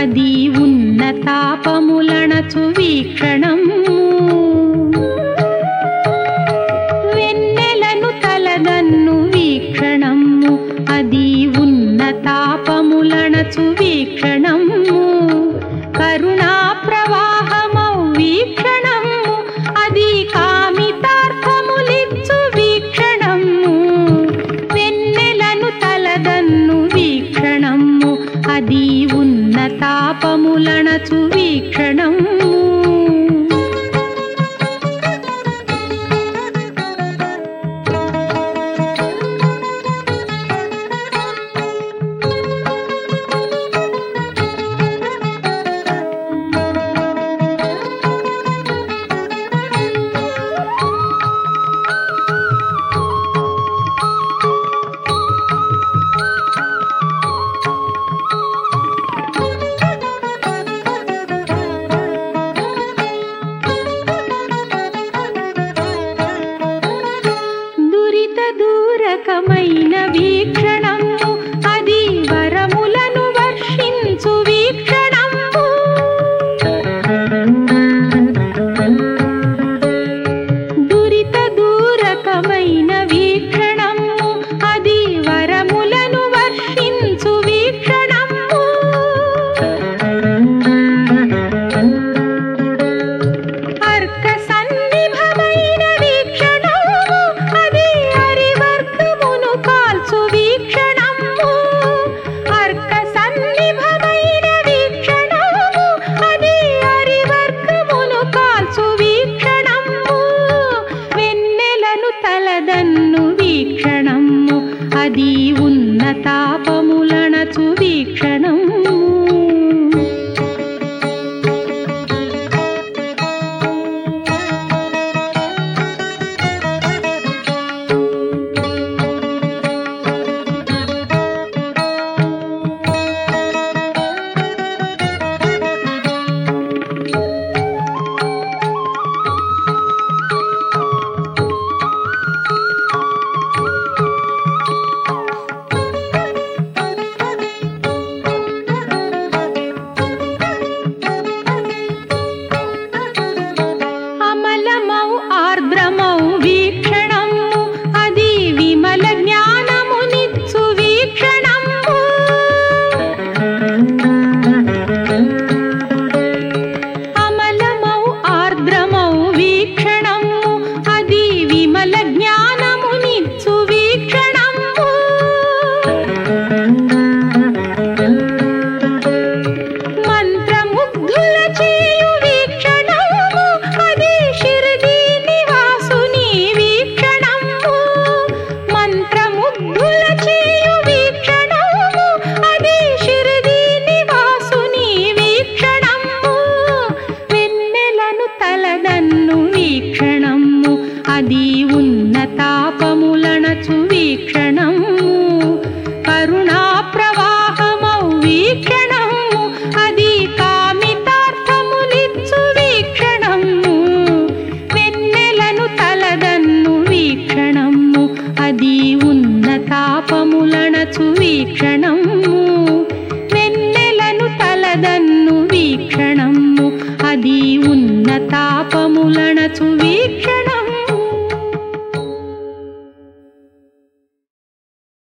అది ఉన్నతాపములణచు వీక్షణము వెన్నెలను తలదన్ను వీక్షణము అది ఉన్నతాపములణచు వీక్షణము కరుణా ప్రవాహమౌ వీక్షణము అది కామితార్థములిచ్చు వీక్షణము వెన్నెలను తలదన్ను వీక్షణము అది ఉన్నతాపములణచు వీక్షణము దురిత దూరకమైన వీక్షణము అది వరములను వర్షించు వీక్షణము దురిత దూరకమైన వీక్షణము అది వరములను వర్షించు వీక్షణము అర్క సన్నిభమైన వీక్షణము అది హరివర్గమును కాల్చు వీక్షణము అర్క సన్నిభమైన వీక్షణము అది హరివర్గమును కాల్చు వీక్షణము వెన్నెలను తలదన్ను వీక్షణము అది ఉన్నతాపములణచు వీక్షణము అమలమౌ ఆర్ద్రమౌ వీక్షణము అది విమల జ్ఞానమునిచ్చు వీక్షణము అమలమౌ ఆర్ద్రమౌ వీక్షణము అది విమల జ్ఞానమునిచ్చు వీక్షణము మంత్రముగ్ధుల చేయు వీక్షణము అది షిరిడి నివాసుని వీక్షణము మంత్రముగ్ధుల చేయు వీక్షణము అది షిరిడి నివాసుని వీక్షణము వెన్నెలను తలదన్ను వీక్షణము అది ఉన్నతాపములణచు వీక్షణము కరుణా ప్రవాహమౌ వీక్షణము అది కామితార్థములిచ్చు వీక్షణము వెన్నెలను తలదన్ను వీక్షణము అది ఉన్నతాపములణచు వీక్షణము వెన్నెలను తలదన్ను వీక్షణము అది ఉన్నతాప